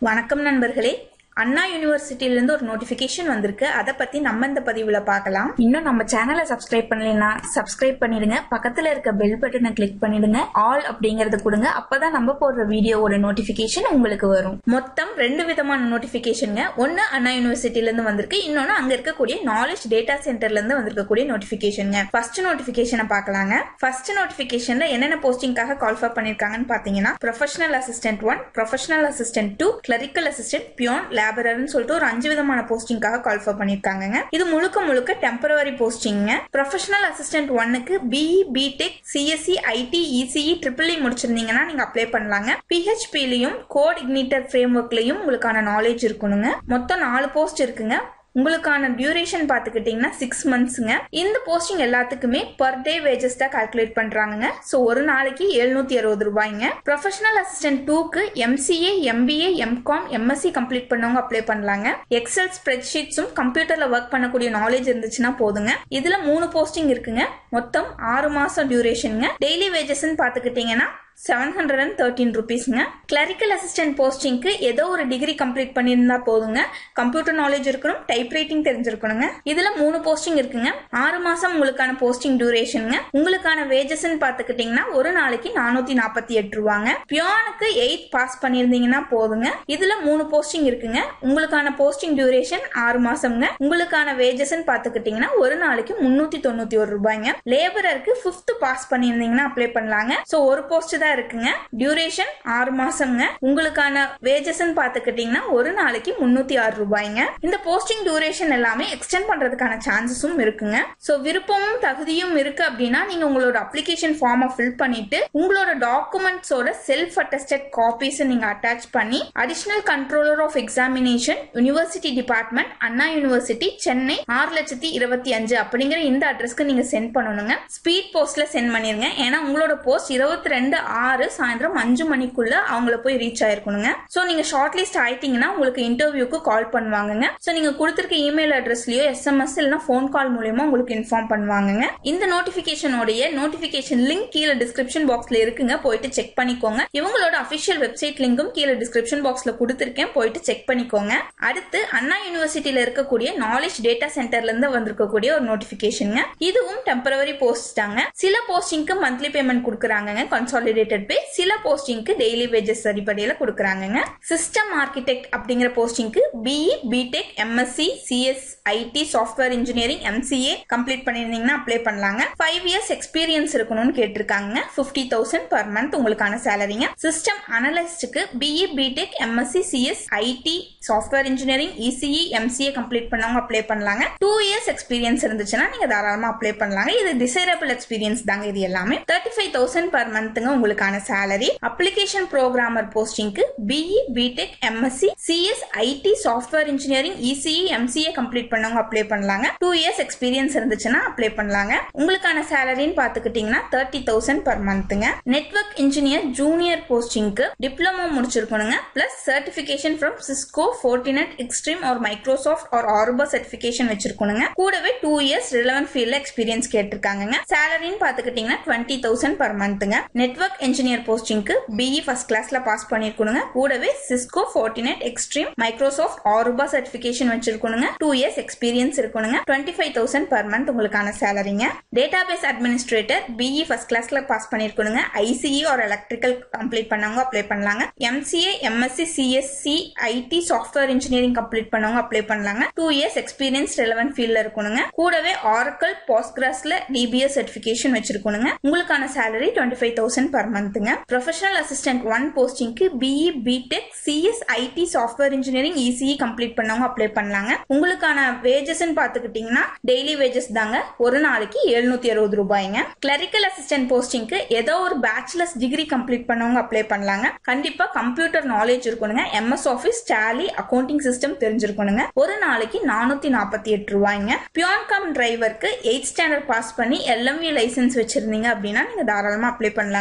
வணக்கம் நண்பர்களே அண்ணா யூனிவர்சிட்டியிலேருந்து ஒரு நோட்டிஃபிகேஷன் வந்திருக்கு அதை பத்தி நம்ம இந்த பதிவுல பார்க்கலாம் இன்னும் நம்ம சேனலை சப்ஸ்கிரைப் பண்ணலைன்னா சப்ஸ்கிரைப் பண்ணிடுங்க பக்கத்துல இருக்க பெல் பட்டனை கிளிக் பண்ணிடுங்க ஆல் அப்படிங்கறது கொடுங்க அப்பதான் நம்ம போடுற வீடியோவோட நோட்டிபிகேஷன் உங்களுக்கு வரும் மொத்தம் ரெண்டு விதமான நோட்டிபிகேஷனுங்க ஒன்னு அண்ணா யூனிவர்சிட்டில இருந்து வந்திருக்கு இன்னொன்னு அங்க இருக்கக்கூடிய நாலேஜ் டேட்டா சென்டர்ல இருந்து வந்திருக்கக்கூடிய நோட்டிபிகேஷனுங்க ஃபர்ஸ்ட் நோட்டிபிகேஷனை பார்க்கலாங்க ஃபர்ஸ்ட் நோட்டிபிகேஷன்ல என்னென்ன போஸ்டிங்காக கால்ஃபர் பண்ணிருக்காங்கன்னு பாத்தீங்கன்னா professional assistant one professional assistant two clerical assistant peon லேபரர்னு சொல்லிட்டு ஒரு அஞ்சு விதமான போஸ்டிங்காக கால்ஃபர் பண்ணிருக்காங்க இது முழுக்க முழுக்க டெம்பரவரி போஸ்டிங்க ப்ரொஃபஷனல் அசிஸ்டன்ட் ஒன்னுக்கு BE BTech CSC IT ECE triple E முடிச்சிருந்தீங்கன்னா நீங்க அப்ளை பண்ணலாங்க பிஹெச்பிலையும் கோட் இக்னிட்டர் ஃப்ரேம் ஒர்க்லயும் உங்களுக்கான நாலேஜ் இருக்கணுங்க மொத்தம் நாலு போஸ்ட் இருக்குங்க உங்களுக்கான டியூரேஷன் பார்த்துக்கிட்டிங்கன்னா சிக்ஸ் மந்த்ஸுங்க இந்த போஸ்டிங் எல்லாத்துக்குமே பர் டே வேஜஸ் தான் கால்குலேட் பண்ணுறாங்க ஸோ ஒரு நாளைக்கு எழுநூத்தி அறுபது ரூபாய்ங்க ப்ரொஃபஷனல் அசிஸ்டன்ட் டூக்கு MCA MBA MCom MSc complete பண்ணவங்க அப்ளை பண்ணலாங்க எக்ஸல் ஸ்ப்ரெட்ஷீட்ஸும் கம்ப்யூட்டர்ல ஒர்க் பண்ணக்கூடிய நாலேஜ் இருந்துச்சுன்னா போதுங்க இதுல மூணு போஸ்டிங் இருக்குங்க மொத்தம் ஆறு மாசம் டியூரேஷனுங்க டெய்லி வேஜஸ்ன்னு பார்த்துக்கிட்டிங்கன்னா செவன் ஹண்ட்ரட் அண்ட் தேர்ட்டின் ருபீஸ்ங்க கிளரிக்கல் அசிஸ்டன்ட் போஸ்டிங்க்கு ஏதோ ஒரு டிகிரி கம்ப்ளீட் பண்ணியிருந்தா போதுங்க கம்ப்யூட்டர் நாலேஜ் இருக்கணும் டைப் ரைட்டிங் தெரிஞ்சிருக்கணுங்க இதுல மூணு போஸ்டிங் இருக்குங்க ஆறு மாசம் உங்களுக்கான போஸ்டிங் டியூரேஷனுங்க உங்களுக்கான வேஜஸ் பார்த்துக்கிட்டீங்கன்னா ஒரு நாளைக்கு நானூத்தி நாற்பத்தி எட்டு ரூபாங்க பியானுக்கு எயிட் பாஸ் பண்ணியிருந்தீங்கன்னா போதுங்க இதுல மூணு போஸ்டிங் இருக்குங்க உங்களுக்கான போஸ்டிங் டியூரேஷன் ஆறு மாசம்ங்க உங்களுக்கான வேஜஸ் பார்த்துக்கிட்டீங்கன்னா ஒரு நாளைக்கு முன்னூத்தி தொண்ணூத்தி ஒரு ரூபாய்ங்க லேபரருக்கு பிப்த் பாஸ் பண்ணியிருந்தீங்கன்னா அப்ளை பண்ணலாங்க ஸோ ஒரு போஸ்ட் தான் இருக்குங்க டியூரேஷன் ஆறு மாசம்ங்க உங்களுக்கான வேஜஸ் பாத்துக்கிட்டீங்கன்னா ஒரு நாளைக்கு முன்னூத்தி ஆறு ரூபாய்ங்க இந்த போஸ்டிங் டியூரேஷன் எல்லாமே எக்ஸ்டெண்ட் பண்றதுக்கான சான்சஸும் இருக்குங்க சோ விருப்பமும் தகுதியும் இருக்கு அப்படின்னா நீங்க உங்களோட அப்ளிகேஷன் ஃபார்மை ஃபில் பண்ணிட்டு உங்களோட டாக்குமெண்ட்ஸோட செல்ஃப் அட்டஸ்டட் காப்பீஸ் நீங்க அட்டாச் பண்ணி additional controller of examination university department Anna university Chennai ஆறு லட்சத்தி இருபத்தி அஞ்சு அப்படிங்கிற இந்த அட்ரஸ்க்கு நீங்க சென்ட் பண்ணணுங்க ஸ்பீட் போஸ்ட்ல சென்ட் பண்ணிருங்க ஏன்னா உங்களோட போஸ்ட் இருபத்தி ரெண்டு ஆறு சாயந்தரம் அஞ்சு மணிக்குள்ள அவங்கள போய் ரீச் ஆயிருக்கணுங்க சோ நீங்க ஷார்ட் லிஸ்ட் ஆயிட்டீங்கன்னா உங்களுக்கு இன்டர்வியூக்கு கால் பண்ணுவாங்கங்க சோ நீங்க கொடுத்திருக்க இமெயில் அட்ரஸ்லயோ எஸ்எம்எஸ் இல்லைன்னா ஃபோன் கால் மூலியமா உங்களுக்கு இன்ஃபார்ம் பண்ணுவாங்கங்க இந்த நோட்டிபிகேஷனோடைய நோட்டிபிகேஷன் லிங்க் கீழே டிஸ்கிரிப்ஷன் பாக்ஸ்ல இருக்குங்க போயிட்டு செக் பண்ணிக்கோங்க இவங்களோட அபிஷியல் வெப்சைட் லிங்கும் கீழே டிஸ்கிரிப்ஷன் பாக்ஸ்ல கொடுத்திருக்கேன் போயிட்டு செக் பண்ணிக்கோங்க அடுத்து அண்ணா யூனிவர்சிட்டியில இருக்கக்கூடிய நாலேஜ் டேட்டா சென்டர்ல இருந்து வந்திருக்கக்கூடிய ஒரு நோட்டிபிகேஷன் இதுவும் டெம்பரவரி போஸ்ட் தாங்க சில போஸ்டிங்க்கு மந்த்லி பேமெண்ட் கொடுக்குறாங்க கன்சாலிடேட்டட் பே சில போஸ்டிங்க்கு டெய்லி வேஜஸ் அடிப்படையில் கொடுக்குறாங்க சிஸ்டம் ஆர்கிடெக்ட் அப்படிங்கிற போஸ்டிங்க்கு BE BTech MSc CS IT software engineering MCA complete பண்ணிருந்தீங்கன்னா அப்ளை பண்ணலாங்க ஃபைவ் இயர்ஸ் எக்ஸ்பீரியன்ஸ் இருக்கணும்னு கேட்டிருக்காங்க ஃபிஃப்டி தௌசண்ட் பர் மந்த் உங்களுக்கான சேலரிங்க சிஸ்டம் அனலிஸ்டுக்கு BE BTech MSc CS IT software engineering ECE MCA complete பண்ணவங்க அப்ளை பண்ணலாங்க டூ இயர்ஸ் எக்ஸ்பீரியன்ஸ் இருந்துச்சுன்னா நீங்க தாராளமா அப்ளை பண்ணலாங்க இது டிசைரபிள் எக்ஸ்பீரியன்ஸ் தாங்க இது எல்லாமே தேர்ட்டி ஃபைவ் தௌசண்ட் பர் மந்த்துங்க உங்களுக்கான சேலரி அப்ளிகேஷன் ப்ரோக்ராமர் போஸ்டிங்க்கு BE BTech MSc CS IT software engineering ECE MCA complete பண்ணவங்க அப்ளை பண்ணலாங்க டூ இயர்ஸ் எக்ஸ்பீரியன்ஸ் இருந்துச்சுன்னா அப்ளை பண்ணலாங்க உங்களுக்கான சேலரின்னு பாத்துக்கிட்டீங்கன்னா தேர்ட்டி தௌசண்ட் பர் மந்த்துங்க நெட்ஒர்க் இன்ஜினியர் ஜூனியர் போஸ்டிங்க்கு டிப்ளமோ முடிச்சிருக்கணுங்க plus certification from Cisco Fortinet Extreme or Microsoft or Aruba certification வச்சிருக்கணுங்க கூடவே டூ இயர்ஸ் ரிலவென்ட் ஃபீல்ட்ல எக்ஸ்பீரியன்ஸ் கேட்டிருக்காங்க சேலரின்னு பாத்துக்கிட்டீங்கன்னா டுவெண்ட்டி தௌசண்ட் பர் மந்த்துங்க நெட்ஒர்க் இன்ஜினியர் போஸ்டிங்க்கு பிஇ ஃபர்ஸ்ட் கிளாஸ்ல பாஸ் பண்ணிருக்கணுங்க கூடவே Cisco Fortinet Extreme Microsoft Aruba certification வச்சிருக்கணுங்க டூ இயர்ஸ் எக்ஸ்பீரியன்ஸ் இருக்கணுங்க twenty five thousand per month உங்களுக்கான சேலரிங்க டேட்டாபேஸ் அட்மினிஸ்ட்ரேட்டர் பிஇ ஃபர்ஸ்ட் கிளாஸ்ல பாஸ் பண்ணிருக்கணுங்க ஐசிஇ ஒரு எலக்ட்ரிக்கல் கம்ப்ளீட் பண்ணவங்க அப்ளை பண்ணலாங்க MCA MSc CSC IT software engineering complete பண்ணவங்க அப்ளை பண்ணலாங்க டூ இயர்ஸ் எக்ஸ்பீரியன்ஸ் ரெலவென்ட் ஃபீல்ட்ல இருக்கணுங்க கூடவே ஆரக்கல் போஸ்ட்கிராஸ்ல டிபிஎஸ் சர்டிபிகேஷன் வச்சிருக்கணுங்க உங்களுக்கான salary twenty five thousand per மந்த்துங்க professional assistant one போஸ்டிங்க்கு BE BTech CS IT software engineering ECE complete பண்ணவங்க அப்ளை பண்ணலாங்க உங்களுக்கான வேஜஸ் பாத்துக்கிட்டீங்கன்னா டெய்லி வேஜஸ் தாங்க ஒரு நாளைக்கு எழுநூத்தி அறுபது ரூபாய்ங்க கிளரிக்கல் அசிஸ்டன்ட் போஸ்டிங்க்கு ஏதோ ஒரு பேச்சுலர்ஸ் டிகிரி கம்ப்ளீட் பண்ணவங்க அப்ளை பண்ணலாங்க கண்டிப்பா கம்ப்யூட்டர் நாலேஜ் இருக்கணுங்க MS Office Tally accounting system தெரிஞ்சிருக்கணுங்க ஒரு நாளைக்கு நானூத்தி நாற்பத்தி எட்டு ரூபாய்ங்க பியான் கம் டிரைவருக்கு எயிட் ஸ்டாண்டர்ட் பாஸ் பண்ணி எல்எம்வி லைசன்ஸ் வச்சிருந்தீங்க அப்படின்னா நீங்க தாராளமா அப்ளை பண்ணலாங்க ஒரு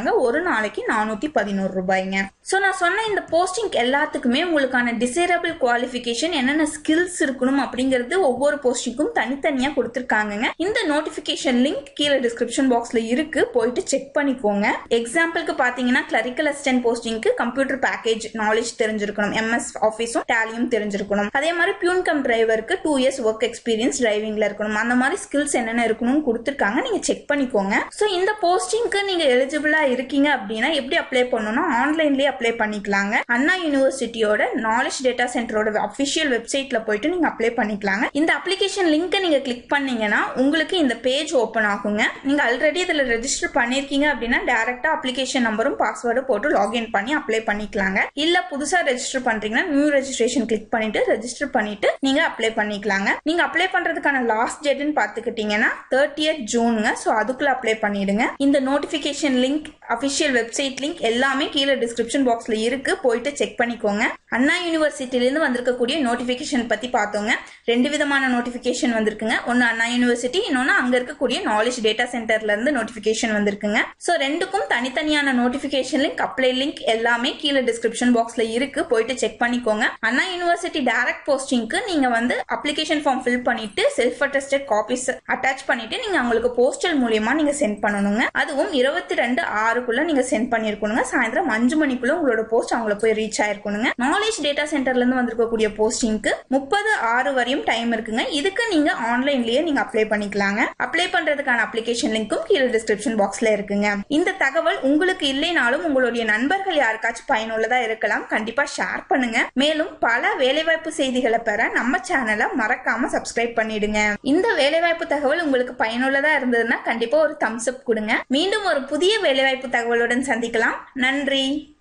நாளைக்கு நானூத்தி பதினோரு ரூபாய்ங்க ஸோ நான் சொன்ன இந்த போஸ்டிங் எல்லாத்துக்குமே உங்களுக்கான டிசைரபிள் குவாலிஃபிகேஷன் என்னென்ன ஸ்கில்ஸ் இருக்கணும் அப்படிங்கிறது ஒவ்வொரு போஸ்டிங்க்கும் தனித்தனியா கொடுத்துருக்காங்கங்க இந்த நோட்டிபிகேஷன் லிங்க் கீழே டிஸ்கிரிப்ஷன் பாக்ஸ்ல இருக்கு போயிட்டு செக் பண்ணிக்கோங்க எக்ஸாம்பிளுக்கு பாத்தீங்கன்னா கிளரிக்கல் அசிஸ்டன்ட் போஸ்டிங்க்கு கம்ப்யூட்டர் பேக்கேஜ் நாலேஜ் தெரிஞ்சிருக்கணும் எம்எஸ் ஆஃபீஸும் டேலியும் தெரிஞ்சிருக்கணும் அதே மாதிரி பியூன் கம் டிரைவருக்கு டூ இயர்ஸ் ஒர்க் எக்ஸ்பீரியன்ஸ் டிரைவிங்ல இருக்கணும் அந்த மாதிரி ஸ்கில்ஸ் என்னென்ன இருக்கணும்னு கொடுத்துருக்காங்க நீங்க செக் பண்ணிக்கோங்க ஸோ இந்த போஸ்டிங்க்கு நீங்க எலிஜிபிளா இருக்கீங்க அப்படின்னா எப்படி அப்ளை பண்ணணும்னா ஆன்லைன்லயே அப்ளை பண்ணிக்கலாங்க அண்ணா யூனிவர்சிட்டியோட நாலேஜ் டேட்டா சென்டரோட அஃபிஷியல் வெப்சைட்ல போயிட்டு நீங்க அப்ளை பண்ணிக்கலாங்க இந்த அப்ளிகேஷன் லிங்கை நீங்க கிளிக் பண்ணீங்கன்னா உங்களுக்கு இந்த பேஜ் ஓப்பன் ஆகுங்க நீங்க ஆல்ரெடி இதுல ரெஜிஸ்டர் பண்ணிருக்கீங்க அப்படின்னா டைரக்டா அப்ளிகேஷன் நம்பரும் பாஸ்வேர்டும் போட்டு லாகின் பண்ணி அப்ளை பண்ணிக்கலாங்க இல்ல புதுசா ரெஜிஸ்டர் பண்றீங்கன்னா நியூ ரெஜிஸ்ட்ரேஷன் கிளிக் பண்ணிட்டு ரெஜிஸ்டர் பண்ணிட்டு நீங்க அப்ளை பண்ணிக்கலாங்க நீங்க அப்ளை பண்றதுக்கான லாஸ்ட் டேட்னு பாத்துக்கிட்டீங்கன்னா தேர்ட்டியத் ஜூனுங்க ஸோ அதுக்குள்ள அப்ளை பண்ணிடுங்க இந்த notification link official website link எல்லாமே கீழே டிஸ்கிரிப்ஷன் பாக்ஸ்ல இருக்கு போயிட்டு செக் பண்ணிக்கோங்க அண்ணா யூனிவர்சிட்டில இருந்து வந்திருக்கக்கூடிய நோட்டிபிகேஷன் பத்தி பார்த்தோங்க ரெண்டு விதமான நோட்டிபிகேஷன் வந்திருக்குங்க ஒன்னு அண்ணா யூனிவர்சிட்டி இன்னொன்னு அங்க இருக்கக்கூடிய நாலேஜ் டேட்டா சென்டர்ல இருந்து நோட்டிபிகேஷன் வந்திருக்குங்க ஸோ ரெண்டுக்கும் தனித்தனியான நோட்டிபிகேஷன் லிங்க் அப்ளை லிங்க் எல்லாமே கீழே டிஸ்கிரிப்ஷன் பாக்ஸ்ல இருக்கு போயிட்டு செக் பண்ணிக்கோங்க அண்ணா யூனிவர்சிட்டி டைரக்ட் போஸ்டிங்க்கு நீங்க வந்து அப்ளிகேஷன் ஃபார்ம் ஃபில் பண்ணிட்டு செல்ஃப் அட்டஸ்டட் காப்பீஸ் அட்டாச் பண்ணிட்டு நீங்க அவங்களுக்கு போஸ்டல் மூலியமா நீங்க சென்ட் பண்ணணுங்க அதுவும் இருபத்தி ரெண்டு ஆறுக்குள்ள நீங்க சென்ட் பண்ணிருக்கணுங்க சாயந்தரம் அஞ்சு மணிக்குள்ள உங்களோட போஸ்ட் அவங்கள போய் ரீச் ஆயிருக்கணுங்க நாலேஜ் டேட்டா சென்டர்ல இருந்து வந்திருக்கக்கூடிய போஸ்டிங்க்கு முப்பது ஆறு வரையும் டைம் இருக்குங்க இதுக்கு நீங்க ஆன்லைன்லயே நீங்க அப்ளை பண்ணிக்கலாங்க அப்ளை பண்றதுக்கான அப்ளிகேஷன் லிங்க்கும் கீழே டிஸ்கிரிப்ஷன் பாக்ஸ்ல இருக்குங்க இந்த தகவல் உங்களுக்கு இல்லைனாலும் உங்களுடைய நண்பர்கள் யாருக்காச்சும் பயனுள்ளதா இருக்கலாம் கண்டிப்பா ஷேர் பண்ணுங்க மேலும் பல வேலைவாய்ப்பு செய்திகளை பெற நம்ம சேனலை மறக்காம சப்ஸ்கிரைப் பண்ணிடுங்க இந்த வேலைவாய்ப்பு தகவல் உங்களுக்கு பயனுள்ளதா இருந்ததுன்னா கண்டிப்பா ஒரு தம்ஸ் அப் கொடுங்க மீண்டும் ஒரு புதிய வேலைவாய்ப்பு தகவலுடன் சந்திக்கலாம் நன்றி